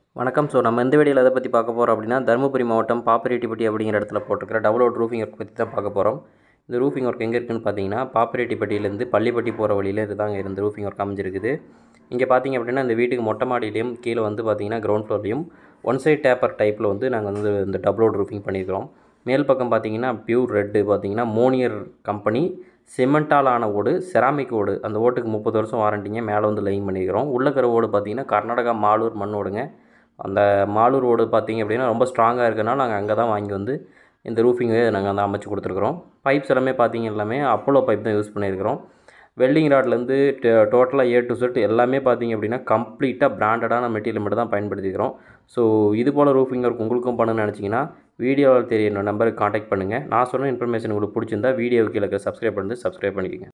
வணக்கம் ஸோ நம்ம இந்த வீடியோவில் எதை பற்றி பார்க்க போகிறோம் அப்படின்னா தருமபுரி மாவட்டம் பாப்பிரெட்டிப்பட்டி அப்படிங்கிற இடத்துல போட்டிருக்கிற டபுள் அவுட் ரூஃபிங் ஒர்க் பற்றி தான் பார்க்க போகிறோம் இந்த ரூஃபிங் ஒர்க் எங்கே இருக்குன்னு பார்த்தீங்கன்னா பாப்பிரெட்டிப்பட்டியிலேருந்து பள்ளிப்பட்டி போகிற வழியில் இதுதாங்க இந்த ரூஃபிங் ஒர்க் அமைஞ்சிருக்குது இங்கே பார்த்தீங்க அப்படின்னா இந்த வீட்டுக்கு மொட்டை மாடியிலையும் கீழே வந்து பார்த்தீங்கன்னா கிரவுண்ட் ஃப்ளோர்லையும் ஒன் சைட் டேப்பர் டைப்பில் வந்து நாங்கள் வந்து இந்த டபுள் அவுட் ரூஃபிங் பண்ணியிருக்கிறோம் மேல் பக்கம் பார்த்தீங்கன்னா பியூர் ரெட்டு பார்த்தீங்கன்னா மோனியர் கம்பெனி சிமெண்டால் ஆன ஓடு செராமிக் ஓடு அந்த ஓட்டுக்கு முப்பது வருஷம் வாரண்டிங்க மேலே வந்து லைன் பண்ணியிருக்கிறோம் உள்ள இருக்கிற ஓடு பார்த்தீங்கன்னா கர்நாடகா மாலூர் மண் ஓடுங்க அந்த மாலூர் ஓடு பார்த்தீங்க அப்படின்னா ரொம்ப ஸ்ட்ராங்காக இருக்கனால நாங்கள் அங்கே தான் வாங்கி வந்து இந்த ரூஃபிங்கை நாங்கள் வந்து அமைச்சு கொடுத்துருக்குறோம் பைப்ஸ் எல்லாமே பார்த்தீங்க எல்லாமே அப்போலோ பைப் தான் யூஸ் பண்ணியிருக்கிறோம் வெல்டிங் ராட்லேருந்து டோட்டலாக ஏ டு செட் எல்லாமே பார்த்தீங்க அப்படின்னா கம்ப்ளீட்டாக பிராண்டடான மெட்டீரியல் மட்டும் தான் பயன்படுத்திக்கிறோம் ஸோ இது போல் ரூஃபிங் ஒர்க் உங்களுக்கும் பண்ணணும்னு நினச்சிங்கன்னா வீடியோவில் தெரிய நம்பருக்கு காண்டாக்ட் பண்ணுங்கள் நான் சொன்ன இன்ஃபர்மேஷன் உங்களுக்கு பிடிச்சிருந்தா வீடியோவுக்கு கீழே சப்ஸ்கிரைப் பண்ணி சப்ஸ்கிரைப் பண்ணிக்கோங்க